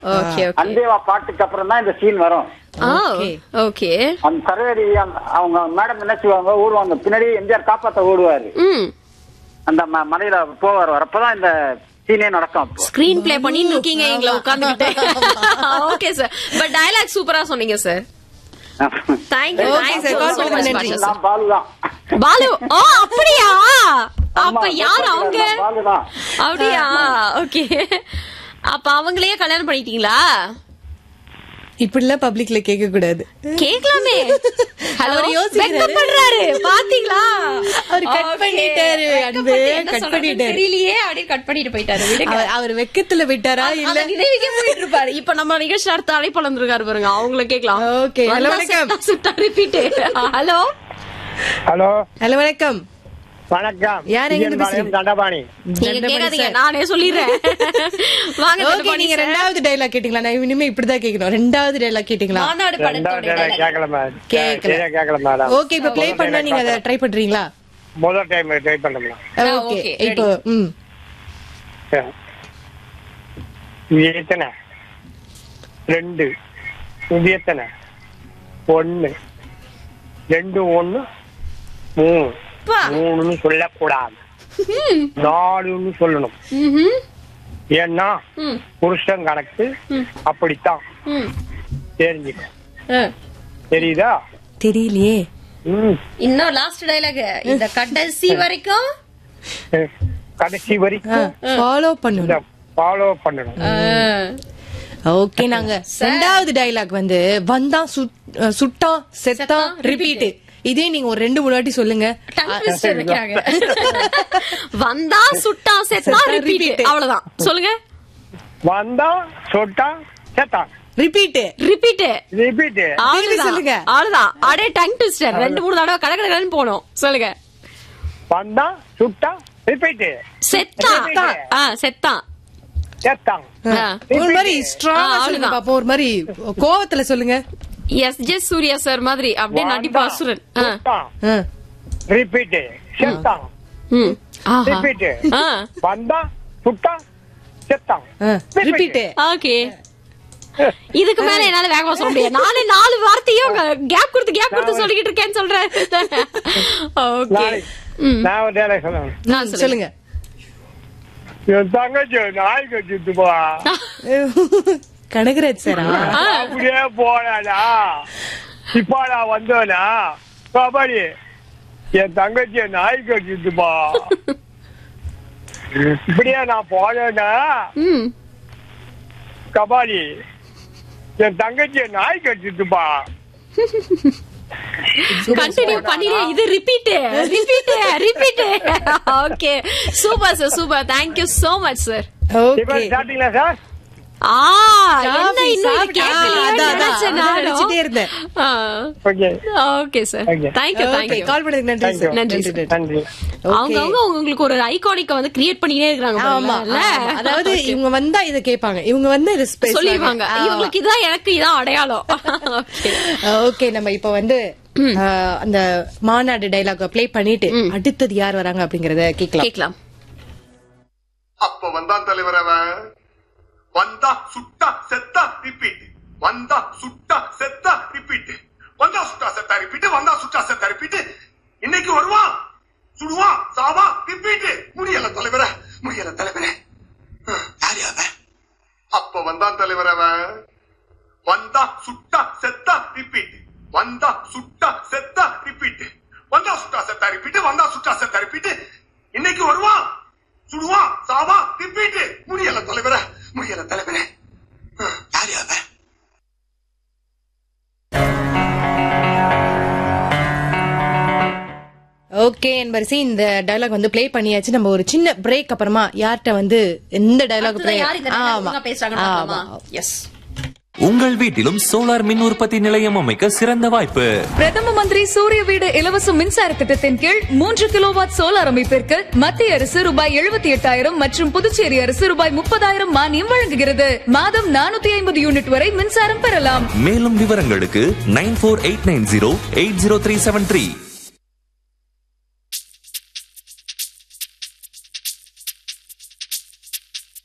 Okay okay அன்பேவா பாட்டுக்கு அப்புறம் தான் இந்த சீன் வரும் ஆ Okay. ஓகே அந்த சர்வேரி அந்த- அவங்க மேடம் என்ன செய்வாங்க ஓடுவாங்க பின்னாடி எம்ஜிஆர் காப்பாத்த ஓடுவாரு ம் அந்த ம- மலையில போவார் வரப்பதான் இந்த சீனே நடக்கும் அப்போ ஸ்கிரீன் ப்ளே பண்ணிட்டு இருக்கீங்க எங்களை உட்கார்ந்துகிட்டு ஓகே சார் பட் டயலாக் சூப்பரா சொன்னீங்க sir thank you Okay, sir. Call பண்ணதுக்கு நன்றி. நான் பாலுதான் பாலு ஓ அப்படியா அப்ப ஆமா, யார் அவங்க நான் பாலுதான் அப்படியா ஓகே அப்ப அவங்களையே கல்யாணம் பண்ணிட்டீங்களா இப்படி எல்லாம் பப்ளிக்ல கேட்க கூடாது கேக்கலாமே ஹலோ அவர் யோசிக்கிறாரு. வெட்கப்படுறாரு பாத்தீங்களா அவர் cut Okay. பண்ணிட்டாரு, அன்பு, வெட்கப்பட்டு என்ன cut சொல்றதுன்னு பண்ணிட்டாரு. தெரியலையே அப்படியே கட் பண்ணிட்டு போயிட்டாரு விடுங்க அவர்- அவர் வெக்கத்துல விட்டாரா இல்ல இல்ல நினைவுக்கே போயிட்டு இருப்பாரு இப்ப நம்ம நிகழ்ச்சி அடுத்த அழைப்பு வந்திருக்காரு பாருங்க அவங்கள கேக்கலாம் Okay, hello, வணக்கம். ரிப்பீட் ஹலோ ஹலோ ஹலோ வணக்கம் வணக்கம் யார் எங்கிருந்து இயன் பாளையம் பேசுறீங்க? தண்டபாணி நீங்க கேட்காதீங்க நானே சொல்லிடுறேன் வாங்க ஓகே தண்டபாணி நீங்க sir. ரெண்டாவது டைலாக் கேட்டீங்களா நான் இனிமே இப்படிதான் கேட்கணும் ரெண்டாவது டைலாக் கேட்டீங்களா மாநாடு ரெண்டாவது படத்தோட தடவை dialogue. கேட்கல மேடம் கேட்கல. சரியா கேட்கல மேடம் ஓகே இப்ப ப்ளே பண்ணா நீங்க அதை ட்ரை பண்றீங்களா முதல் டைம் ட்ரை பண்ணலாம் ஆ, ஓகே okay, இப்போ ம் இது எத்தனை ரெண்டு இது எத்தனை ஒண்ணு ரெண்டு ஒண்ணு மூணு பா. மூணுன்னு சொல்லக்கூடாது நாலுன்னு சொல்லணும் ம்ஹும். ஏன்னா ம். புருஷன் கணக்கு அப்படித்தான் ம். தெரிஞ்சுக்க ஆ. தெரியுதா தெரியலையே ம் இன்னும் லாஸ்ட் டைலாக் இந்த கடைசி வரைக்கும் கடைசி வரைக்கும் ஃபாலோ இத பண்ணணும் ஃபாலோ பண்ணணும் ஓகே நாங்க ரெண்டாவது டைலாக் வந்து வந்தா சுட்- அஹ், சுட்டான் செத்தான் செத்தான், ரிப்பீட் இதே நீங்க ஒரு ரெண்டு மூணு வாட்டி சொல்லுங்க Tongue twister வைக்கிறாங்க. வந்தா சுட்டா செத்தா செத்தா, ரிப்பீட் repeat. அவ்வளவுதான் சொல்லுங்க வந்தா சொட்டா செத்தான் ரிப்பீட் ரிப்பீட் ரிப்பீட் திரும்பி சொல்லுங்க. அவ்வளவுதான் அடே டங் ட்விஸ்டர் ரெண்டு மூணு தடவை கடை கடன் போனோம் சொல்லுங்க வந்தா சுட்டா ரிப்பீட் செத்தா செத்தான். ஆ செத்தா செத்தான் ஆ. ஒரு மாதிரி ஆ, ஸ்ட்ராங்கா சொல்லுங்க அவ்வளவுதான். பாப்போம் ஒரு மாதிரி கோவத்துல சொல்லுங்க எஸ் ஜே சூர்யா சார் மாதிரி அப்படியே நடிப்பா அசுரன் ஆ. சுட்டான் ஆ. ரிப்பீட் செத்தான் ம். ஆஹா. ரிப்பீட் ஆ. வந்தா சுட்டா செத்தான் ஆ. ரிப்பீட் ஓகே இதுக்கு மேல என்னால வேகமா சொல்ல முடியாது நானே நாலு வார்த்தையும் கேப் கொடுத்து கேப் கொடுத்து சொல்லிக்கிட்டு இருக்கேன்னு சொல்றேன் ஓகே நாளை- நான் ஒரு வேலை சொல்லுவேன் நான் சொல்லுங்க என் தங்கச்சி நாய் கட்டிட்டு போ கனகராஜ் சாரா அப்படியே போனாடா இப்ப நான் வந்தோனா கபடி என் தங்கச்சிய நாய் கட்டிட்டு போ இப்படியே நான் போனேன்னா ம் கபாலி என் தங்கச்சிய நாய் கட்டிட்டுப்பா கண்டினியூ பண்ணிடு இது repeat repeat repeat okay super sir super thank you so much sir okay இப்ப சாப்பிட்டீங்களா சார் ஆ என்ன Coffee இன்னும் இது சாப்பிட்டா, கேட்கலையோன்னு அதான், அதான், நினைச்சேன் அதான் நினைச்சிட்டே நானும். இருந்தேன். ஆ. Okay okay sir Okay. Thank you thank okay you call பண்ணதுக்கு நன்றி Thank சார் you. நன்றி, நன்றி sir. நன்றி நன்றி அவங்க அவங்க உங்களுக்கு ஒரு ஐகானிக்க வந்து கிரியேட் பண்ணிட்டே இருக்காங்க ஆமா பாருங்களேன். ஆமா. அதாவது இவங்க வந்தா இத கேட்பாங்க இவங்க வந்து இத space சொல்லிடுவாங்க வாங்க. இவங்களுக்கு இதான் எனக்கு இதான் அடையாளம் ஓகே ஓகே நம்ம இப்ப வந்து ஆஹ், அந்த மாநாடு டைலாக் ப்ளே பண்ணிட்டு அடுத்தது யார் வராங்க அப்படிங்கறத கேக்கலாம் கேக்கலாம் அப்ப வந்தான் தலைவர் அவன் வந்தா சுட்டா செத்தா ரிப்பீட் வந்தா சுட்டா செத்தா ரிப்பீட் வந்தா சுட்டா செத்தா ரிப்பீட் வந்தா சுட்டா செத்தா ரிப்பீட் இன்னைக்கு வருவான் சுடுவான் சாவா ரிப்பீட் முடியல தலைவர முடியல தலைவரே யாரு அவன் அப்ப வந்தான் தலைவர் அவன் வந்தா சுட்டா செத்தா ரிப்பீட் வந்தா சுட்டா செத்தா ரிப்பீட் வந்தா சுட்டா செத்தா ரிப்பீட் வந்தா சுட்டா செத்தா ரிப்பீட் இன்னைக்கு வருவான் சுடுவான் சாவா ரிப்பீட் முடியல தலைவர முடியல தலைவரே யாரு அவன் ஓகே என்பரிசி இந்த டயலாக் வந்து ப்ளே பண்ணியாச்சு நம்ம ஒரு சின்ன பிரேக் அப்புறமா யார்கிட்ட வந்து எந்த டயலாக் அடுத்ததா யார் இந்த dialogue ஒழுங்கா பேசுறாங்கன்னு பார்க்கலாமா? எஸ் உங்கள் வீட்டிலும் சோலார் மின் உற்பத்தி நிலையம் அமைக்க சிறந்த வாய்ப்பு பிரதம மந்திரி சூரிய வீடு இலவச மின்சார திட்டத்தின் கீழ் மூன்று கிலோவாட் சோலார் அமைப்பிற்கு மத்திய அரசு ரூபாய் எழுபத்தி எட்டாயிரம் மற்றும் புதுச்சேரி அரசு ரூபாய் முப்பதாயிரம் மானியம் வழங்குகிறது மாதம் நானூத்தி ஐம்பது யூனிட் வரை மின்சாரம் பெறலாம் மேலும் விவரங்களுக்கு nine four eight nine zero eight zero three seven three